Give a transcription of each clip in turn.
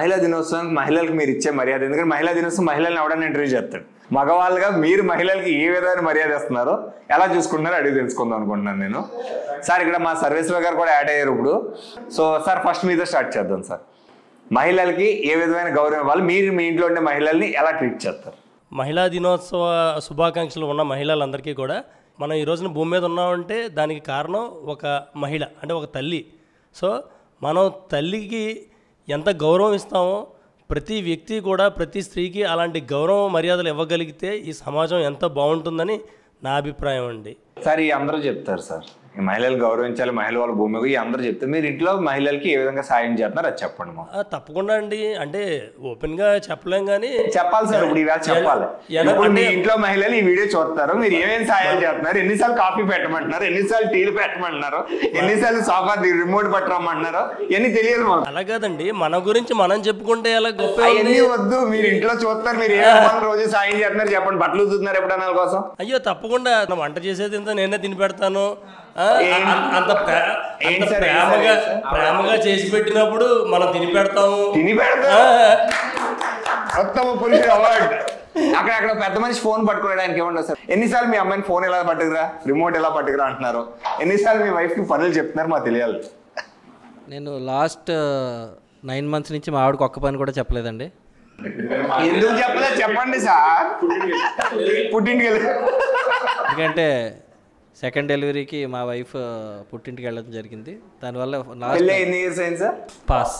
మహిళా దినోత్సవానికి మహిళలకు మీరు ఇచ్చే మర్యాద ఎందుకంటే మహిళా దినోత్సవం మహిళల్ని ఎవడన్నా ఇంటర్వ్యూ చేస్తాడు మగవాళ్ళుగా మీరు మహిళలకి ఏ విధమైన మర్యాద ఇస్తున్నారో ఎలా చూసుకుంటున్నారో అడిగి తెలుసుకుందాం అనుకుంటున్నాను నేను సార్ ఇక్కడ మా సర్వేశ్వర గారు కూడా యాడ్ అయ్యారు ఇప్పుడు సో సార్ ఫస్ట్ మీతో స్టార్ట్ చేద్దాం సార్ మహిళలకి ఏ విధమైన గౌరవం ఇవ్వాలి మీరు మీ ఇంట్లో ఉండే మహిళల్ని ఎలా ట్రీట్ చేస్తారు మహిళా దినోత్సవ శుభాకాంక్షలు ఉన్న మహిళలందరికీ కూడా మనం ఈ రోజున భూమి మీద ఉన్నామంటే దానికి కారణం ఒక మహిళ అంటే ఒక తల్లి సో మనం తల్లికి ఎంత గౌరవం ఇస్తామో ప్రతి వ్యక్తి కూడా ప్రతి స్త్రీకి అలాంటి గౌరవం మర్యాదలు ఇవ్వగలిగితే ఈ సమాజం ఎంత బాగుంటుందని నా అభిప్రాయం అండి సార్ ఈ అందరూ చెప్తారు సార్ ఈ మహిళలు గౌరవించాలి మహిళ వాళ్ళ భూమి ఈ అందరూ చెప్తారు మీరు ఇంట్లో మహిళలకి ఏ విధంగా సాయం చేస్తున్నారు అది చెప్పండి మాకు ఆ, తప్పకుండా అండి అంటే ఓపెన్గా చెప్పలేం కానీ చెప్పాలి సార్ ఇప్పుడు ఇవాళ చెప్పాలి ఎలా- ఇప్పుడు మీ అంటే- ఇంట్లో మహిళలు ఈ వీడియో చూస్తారు మీరు ఏమేమి సాయాలు చేస్తున్నారు ఎన్నిసార్లు కాఫీ పెట్టమంటున్నారు ఎన్నిసార్లు టీలు పెట్టమంటున్నారు ఎన్నిసార్లు సోఫా రిమోట్ పట్టరమంటున్నారు ఇవన్నీ తెలియదు మాకు అలా కాదండి మన గురించి మనం చెప్పుకుంటే ఎలా గొప్ప అవన్నీ వద్దు మీరు ఇంట్లో చూస్తారు మీరు ఏ పని రోజు సాయం చేస్తున్నారు చెప్పండి బట్టలు చూస్తున్నారు ఎప్పుడన్నా వాళ్ళ కోసం అయ్యో తప్పకుండా నా వంట చేసేది ఇంత నేనే తిని పెడతాను ఆ, ఏం- అ- అంత ప్రే- ఏంటి అంత సార్, ఏం ప్రేమగా సార్? ప్రేమగా చేసి పెట్టినప్పుడు మనం తిని పెడతాము తిని ఆ, పెడతారు ఉత్తమ పురుషుడు అవార్డు అక్కడ అక్కడ పెద్ద మనిషి ఫోన్ పట్టుకోవడానికి ఏమన్నా సార్ ఎన్నిసార్లు మీ అమ్మాయిని ఫోన్ ఎలా పట్టుకురా రిమోట్ ఎలా పట్టుకురా అంటున్నారు ఎన్నిసార్లు మీ వైఫ్ కి పనులు చెప్తున్నారు మాకు తెలియాలి నేను లాస్ట్ నైన్ మంత్స్ నుంచి మా ఆవిడకి ఒక్క పని కూడా చెప్పలేదండి ఎందుకు చెప్పలేదు చెప్పండి సార్ పుట్టింటికి వెళ్ళి ఎందుకంటే సెకండ్ డెలివరీకి మా వైఫ్ పుట్టింటికి వెళ్ళడం జరిగింది దానివల్ల పెళ్ళి లాస్ట్ ఎన్ని ఇయర్స్ అయింది sir pass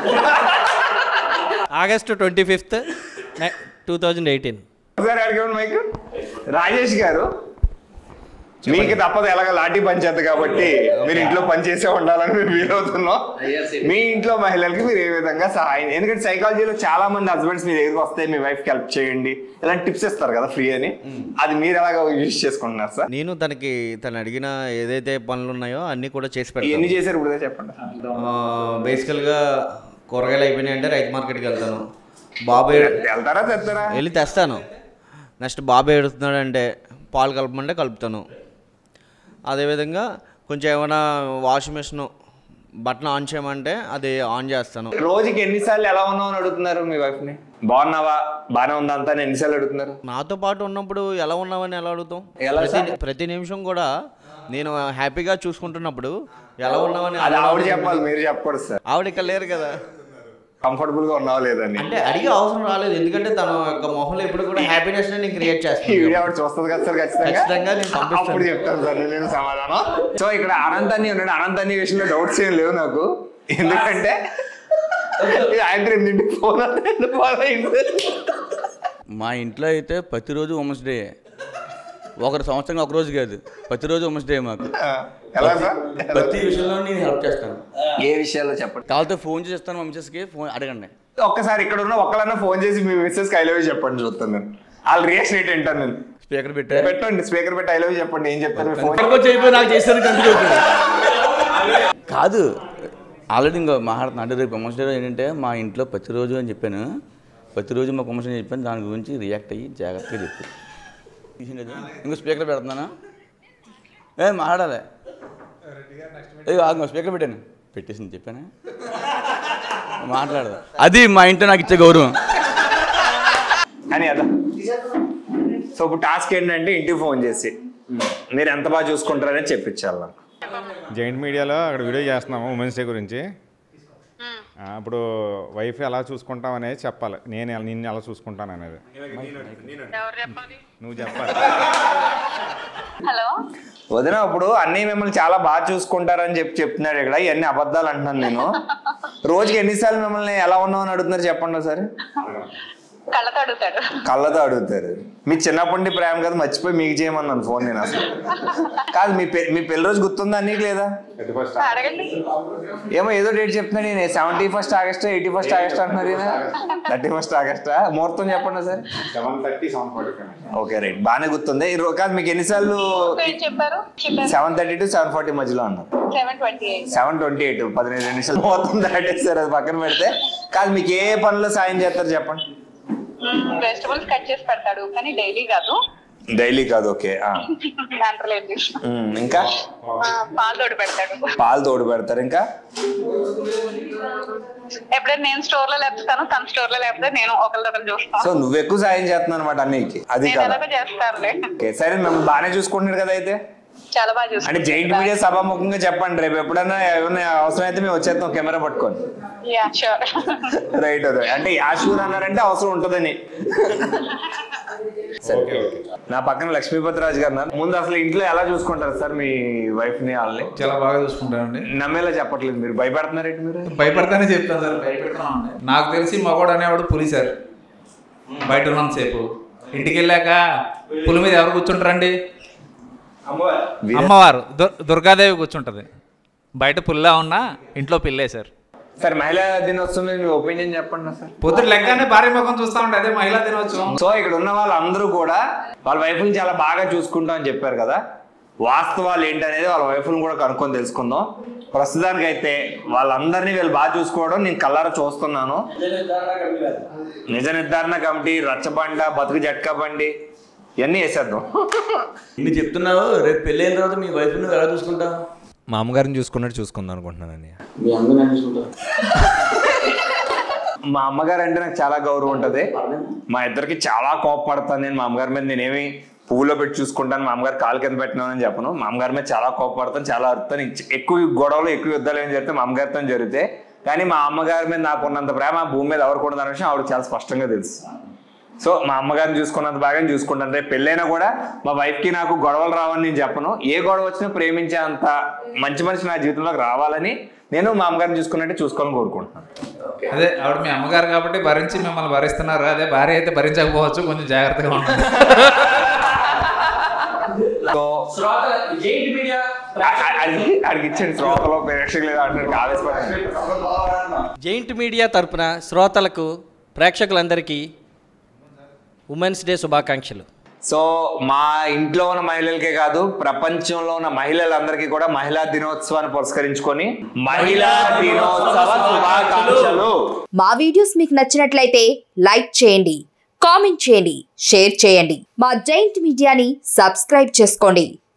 August twenty fifth two thousand eighteen ఒకసారి అడిగాను మైక్ రాజేష్ గారు మీకు తప్పదు ఎలాగ లాఠీ పంచాయతీ కాబట్టి మీరు ఇంట్లో పని చేసే ఉండాలని మేము ఫీల్ అవుతున్నాం మీ ఇంట్లో మహిళలకి మీరు ఏ విధంగా సహాయం ఎందుకంటే సైకాలజీలో చాలా మంది హస్బెండ్స్ మీ దగ్గరికి వస్తే మీ వైఫ్ కి హెల్ప్ చేయండి ఇలాంటి టిప్స్ ఇస్తారు కదా ఫ్రీ అని అది మీరు ఎలాగ యూజ్ చేసుకుంటున్నారు సార్ నేను తనకి తను అడిగిన ఏదైతే పనులు ఉన్నాయో అన్నీ కూడా చేసి ఎన్ని పెడతాను చేశారు ఇప్పుడు చెప్పండి బేసికల్గా కూరగాయలు అయిపోయినాయి అంటే రైతు మార్కెట్కి వెళ్తాను బాబు ఏ- వెళ్తారా తెస్తారా వెళ్ళి తెస్తాను నెక్స్ట్ బాబు ఏడుస్తున్నాడు అంటే పాలు కలపమంటే కలుపుతాను అదేవిధంగా కొంచెం ఏమైనా వాషింగ్ మిషన్ బటన్ ఆన్ చేయమంటే అది ఆన్ చేస్తాను రోజుకి ఎన్నిసార్లు ఎలా ఉన్నావు అని అడుగుతున్నారు మీ వైఫ్ ని బాగున్నావా బాగానే ఉందా అంతా అని ఎన్నిసార్లు అడుగుతున్నారు నాతో పాటు ఉన్నప్పుడు ఎలా ఉన్నామని ఎలా అడుగుతాం ఎలా ప్రతి ప్రతి నిమిషం కూడా నేను హ్యాపీగా చూసుకుంటున్నప్పుడు ఎలా ఉన్నామని అది ఆవిడ చెప్పాలి మీరు చెప్పకూడదు సార్ ఆవిడ ఇక్కడ లేరు కదా కంఫర్టబుల్ గా ఉన్నావా లేదని అంటే అడిగే అవసరం రాలేదు ఎందుకంటే తన యొక్క మొహంలో ఎప్పుడు కూడా హ్యాపీనెస్ నేను క్రియేట్ ఈ చేస్తాను వీడియో ఆవిడ చూస్తుంది కదా సార్ ఖచ్చితంగా ఖచ్చితంగా నేను పంపిస్తాను. అప్పుడు చెప్తాను సార్ నేను సమాధానం సో ఇక్కడ అనంతాన్ని ఉన్నాడు అనంతాన్ని విషయంలో డౌట్స్ ఏం లేవు నాకు ఎందుకంటే సాయంత్రం ఎనిమిదింటికి ఫోన్ ఫోన్ అయింది మా ఇంట్లో అయితే ప్రతిరోజు ఉమెన్స్ డే ఒకరి సంవత్సరంగా ఒక రోజు కాదు ప్రతిరోజు ఉమెన్స్ డే మాకు ఆ, ఎలా సార్ ప్రతి విషయంలో నేను హెల్ప్ చేస్తాను ఏ విషయాల్లో చెప్పండి కావాలంటే ఫోన్ చేస్తాను మా మిసెస్కి ఫోన్ అడగండి ఒక్కసారి ఇక్కడ ఉన్న ఒక్కలన్నా ఫోన్ చేసి మీ మిస్సెస్ ఐ లవ్ చెప్పండి చూస్తాను నేను వాళ్ళ రియాక్షన్ ఏంటి వింటాను నేను స్పీకర్ పెట్టే పెట్టండి స్పీకర్ పెట్టి ఐ లవ్ చెప్పండి ఏం చెప్తారు మీ ఫోన్ అయిపోయి నాకు చేశారు కంటిన్యూ కాదు ఆల్రెడీ ఇంకా మాట్లాడుతున్నా అంటే రేపు ఉమెన్స్ డే ఏంటంటే మా ఇంట్లో ప్రతిరోజు అని చెప్పాను ప్రతిరోజు మాకు ఉమెన్స్ డే చెప్పాను దాని గురించి రియాక్ట్ అయ్యి జాగ్రత్తగా చెప్పు తీసింది కదా? ఇంకో స్పీకర్ పెడుతున్నానా ఏ మాట్లాడాలి ఏ ఆగు స్పీకర్ పెట్టాను పెట్టేసింది చెప్పానా మాట్లాడదు అది మా ఇంట్లో నాకు ఇచ్చే గౌరవం అని అదా సో ఇప్పుడు టాస్క్ ఏంటంటే ఇంటికి ఫోన్ చేసి మీరు ఎంత బాగా చూసుకుంటారని చెప్పించాలి నాకు జైంట్ మీడియాలో అక్కడ వీడియో చేస్తున్నాము ఉమెన్స్ డే గురించి ఆ, ఇప్పుడు వైఫ్ ఎలా చూసుకుంటాం అనేది చెప్పాలి నేను ఎలా- నిన్ను ఎలా చూసుకుంటాను అనేది నువ్వు చెప్పాలి హలో వదిన ఇప్పుడు అన్నీ మిమ్మల్ని చాలా బాగా చూసుకుంటారని చెప్పి చెప్తున్నాడు ఇక్కడ ఇవన్నీ అబద్ధాలు అంటున్నాను నేను రోజుకి ఎన్నిసార్లు మిమ్మల్ని ఎలా ఉన్నావు అని అడుగుతున్నారు చెప్పండి ఒకసారి కళ్ళతో అడుగుతాడు కళ్ళతో అడుగుతారు మీ చిన్నప్పటి నుండి ప్రేమ కదా మర్చిపోయి మీకు చేయమన్నాను ఫోన్ నేను అసలు కాదు మీ పె- మీ పెళ్లి రోజు గుర్తుందా నీకు లేదా అడగండి ఏమో ఏదో డేట్ చెప్తున్నాడు నేను seventy first August eighty first August అంటున్నారు థర్టీ ఫస్ట్ ఆగస్టా ముహూర్తం చెప్పండి sir seven thirty seven forty okay right బాగానే గుర్తుంది ఈ రో- కాదు మీకు ఎన్నిసార్లు ఏం చెప్పారు చెప్పారు seven thirty to seven forty మధ్యలో అన్నారు seven twenty eight seven twenty eight పదిహేను నిమిషాలు మొత్తం దాటేస్తారు అది పక్కన పెడితే కాదు మీకు ఏ పనులు సాయం చేస్తారు చెప్పండి వెజిటబుల్స్ కట్ చేసి పెడతాడు కానీ డైలీ కాదు డైలీ కాదు ఓకే ఆ. అంతలేదు ఉమ్, ఇంకా పాలు తోడు పెడతాడు పాలు తోడు పెడతారు ఇంకా ఎప్పుడైనా నేను స్టోర్ లో లేపుతాను తన స్టోర్ లో లేకపోతే నేను ఒకరిదొకరు చూస్తాను సో నువ్వు ఎక్కువ సాయం చేస్తున్నావు అనమాట అన్నికి అది నేను కదా ఎలాగో చేస్తానులే ఓకే సరే నన్ను బాగానే చూసుకుంటున్నారు కదా అయితే చాలా బాగా అంటే చూస్తాను జైంట్ మీడియా సభాముఖంగా చెప్పండి రేపు ఎప్పుడైనా ఏమైనా అవసరం అయితే మేము వచ్చేస్తాం కెమెరా పట్టుకొని యా షూర్ రైట్ అదే అంటే యాషూర్ అన్నారంటే అవసరం ఉంటుందని సరే నా పక్కన లక్ష్మీపతి రాజు గారు ఉన్నారు. ముందు అసలు ఇంట్లో ఎలా చూసుకుంటారు సార్ మీ వైఫ్ ని వాళ్ళని చాలా బాగా చూసుకుంటానండి నమ్మేలా చెప్పట్లేదు మీరు భయపడుతున్నారేంటి మీరు భయపడతానే చెప్తాను సార్ భయపెడతాను నాకు తెలిసి మగవాడు అనేవాడు పులి సార్ బయట ఉన్నంతసేపు ఇంటికి వెళ్ళాక పులి మీద ఎవరు కూర్చుంటారండి అమ్మవారు దుర్- దుర్గాదేవి కూర్చుంటది బయట పుల్లా ఉన్నా ఇంట్లో పిల్లే సార్ సార్ మహిళా దినోత్సవం మీద మీ ఒపీనియన్ చెప్పండి సార్ పొద్దున లెక్కనే భార్య ముఖం చూస్తా ఉంటే అదే మహిళా దినోత్సవం సో ఇక్కడ ఉన్న వాళ్ళందరూ కూడా వాళ్ళ వైఫ్ని చాలా బాగా చూసుకుంటాం అని చెప్పారు కదా వాస్తవాలు ఏంటనేది వాళ్ళ వైఫ్ని కూడా కనుక్కొని తెలుసుకుందాం ప్రస్తుతానికి అయితే వాళ్ళందరినీ వీళ్ళు బాగా చూసుకోవడం నేను కల్లారా చూస్తున్నాను నిజ నిర్ధారణ కమిటీ రచ్చబండ బతుకు జట్కా బండి ఇవన్నీ వేసేద్దాం నువ్వు చెప్తున్నావు రేపు పెళ్ళి అయిన తర్వాత మీ వైఫ్ నువ్వు ఎలా చూసుకుంటావు మా అమ్మగారిని చూసుకున్నట్టు చూసుకుందాం అనుకుంటున్నానని మీ అందరూ ఎలా చూసుకుంటావు మా అమ్మగారు అంటే నాకు చాలా గౌరవం ఉంటుంది మా ఇద్దరికి చాలా కోపపడతాను నేను మా అమ్మగారి మీద నేనేమి పువ్వులో పెట్టి చూసుకుంటాను మా అమ్మగారు కాలు కింద పెట్టినానని చెప్పను మా అమ్మగారి మీద చాలా కోపపడతాను చాలా అరుతాను ఇంక ఎక్కువ గొడవలు ఎక్కువ యుద్ధాలు ఏం జరిగితే మా అమ్మగారితో జరిగితే కానీ మా అమ్మగారి మీద నాకు ఉన్నంత ప్రేమ ఆ భూమి మీద ఎవరికి ఉండదన్న విషయం ఆవిడ చాలా స్పష్టంగా తెలుసు సో మా అమ్మగారిని చూసుకున్నంత బాగా చూసుకుంటాను రేపు పెళ్ళైనా కూడా మా వైఫ్ కి నాకు గొడవలు రావని నేను చెప్పను ఏ గొడవ వచ్చినా ప్రేమించే అంత మంచి మనిషి నా జీవితంలోకి రావాలని నేను మా అమ్మగారిని చూసుకున్నట్టే చూసుకోవాలని కోరుకుంటున్నాను అదే ఆవిడ మీ అమ్మగారు కాబట్టి భరించి మిమ్మల్ని భరిస్తున్నారు అదే భార్య అయితే భరించకపోవచ్చు కొంచెం జాగ్రత్తగా ఉంటుంది సో అడిగి ఇచ్చిన శ్రోతలో ప్రేక్షకులు ఏదో అంటారు ఆవేశపడి జైంట్ మీడియా తరపున శ్రోతలకు ప్రేక్షకులందరికీ ఉమెన్స్ డే శుభాకాంక్షలు సో మా ఇంట్లో ఉన్న మహిళలకే కాదు ప్రపంచంలో ఉన్న మహిళలందరికీ కూడా మహిళా దినోత్సవాన్ని పురస్కరించుకొని మహిళా దినోత్సవ శుభాకాంక్షలు మా వీడియోస్ మీకు నచ్చినట్లయితే లైక్ చేయండి కామెంట్ చేయండి షేర్ చేయండి మా జైంట్ మీడియాని సబ్స్క్రైబ్ చేసుకోండి